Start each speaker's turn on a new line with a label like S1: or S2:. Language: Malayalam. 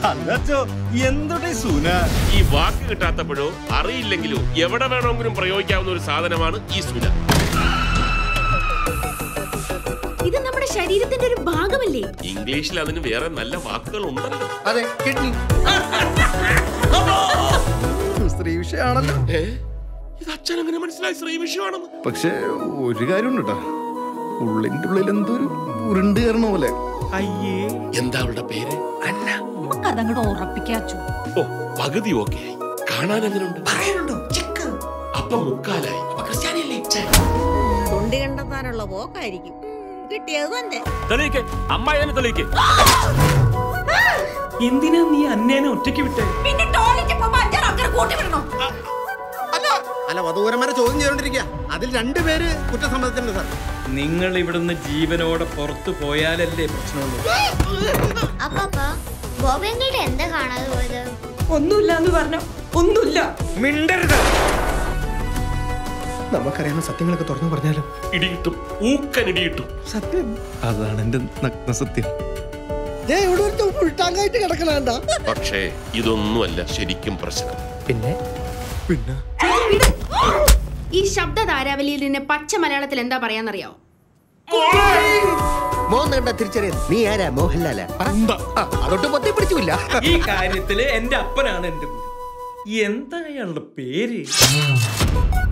S1: അല്ലച്ചോ എന്തുടെ സൂന
S2: ഈ വാക്ക് കിട്ടാത്തപ്പോഴോ അറിയില്ലെങ്കിലോ എവിടെ വേണമെങ്കിലും പ്രയോഗിക്കാവുന്ന ഒരു സാധനമാണ് ഈ സുന
S3: ഇത് നമ്മുടെ ശരീരത്തിന്റെ ഒരു ഭാഗമല്ലേ
S2: ഇംഗ്ലീഷിൽ അതിന് വേറെ നല്ല വാക്കുകൾ ഉണ്ടല്ലോ
S4: അതെ കിഡ്നി സ്ത്രീ വിഷയമാണല്ലോ
S2: ഏ ഇത് അച്ഛൻ എങ്ങനെ മനസ്സിലായി സ്ത്രീ വിഷയമാണെന്ന്
S4: പക്ഷെ ഒരു കാര്യമുണ്ട് കേട്ടോ ഉള്ളിന്റെ ഉള്ളിൽ എന്തോ ഒരു ഉരുണ്ട് കയറണ പോലെ
S1: അയ്യേ
S2: എന്താ അവളുടെ പേര്
S5: അതങ്ങോട്ട് ഉറപ്പിക്കാച്ചു
S2: ഓ പകുതി ഓക്കെ ആയി കാണാൻ എങ്ങനെയുണ്ട് അപ്പൊ മുക്കാലായി അപ്പൊ ക്രിസ്ത്യാനിയല്ലേ ഛെ.
S6: തൊണ്ടി കണ്ടെത്താനുള്ള പോക്കായിരിക്കും കിട്ടിയത് തന്നെ
S7: തെളിയിക്ക് അമ്മായി തന്നെ തെളിയിക്ക് എന്തിനാ നീ അന്നേനെ ഒറ്റയ്ക്ക് വിട്ടേ
S5: പിന്നെ ടോയ്ലറ്റിൽ പോകുമ്പോ അഞ്ചാറ് ആൾക്കാർ കൂട്ടി വിടണോ
S4: അല്ല വധൂരന്മാരെ ചോദ്യം ചെയ്തോണ്ടിരിക്കുക അതിൽ രണ്ടുപേര് കുറ്റസമ്മതത്തിനുണ്ട് സാർ
S7: നിങ്ങൾ ഇവിടുന്ന് ജീവനോടെ പുറത്തു പോയാലല്ലേ പ്രശ്നമുള്ളൂ
S8: അപ്പപ്പ ബോബങ്ങളുടെ എന്താ കാണാതെ പോയത്
S5: ഒന്നുമില്ല എന്ന് പറഞ്ഞ ഒന്നുമില്ല
S7: മിണ്ടരുത്
S4: നമുക്കറിയാവുന്ന സത്യങ്ങളൊക്കെ തുറന്നു പറഞ്ഞാലും
S2: ഇടിയിട്ടും ഊക്കൻ ഇടിയിട്ടും
S4: സത്യം അതാണ് എന്റെ നഗ്ന സത്യം ഉൾട്ടാങ്കായിട്ട് കിടക്കണ
S2: പക്ഷേ ഇതൊന്നുമല്ല ശരിക്കും പ്രശ്നം
S4: പിന്നെ പിന്നെ
S3: ഈ ശബ്ദ താരാവലിയിൽ നിന്ന് പച്ച മലയാളത്തിൽ എന്താ പറയാന്നറിയാവോ
S4: മോൻ കണ്ട തിരിച്ചറിയാൻ നീ ആരാ മോഹൻലാലാ പറ. ആ, അതൊട്ട് പൊത്തി പിടിച്ചില്ല
S7: ഈ കാര്യത്തില് എന്റെ അപ്പനാണ് എന്റെ ഗുരു എന്താ അയാളുടെ പേര്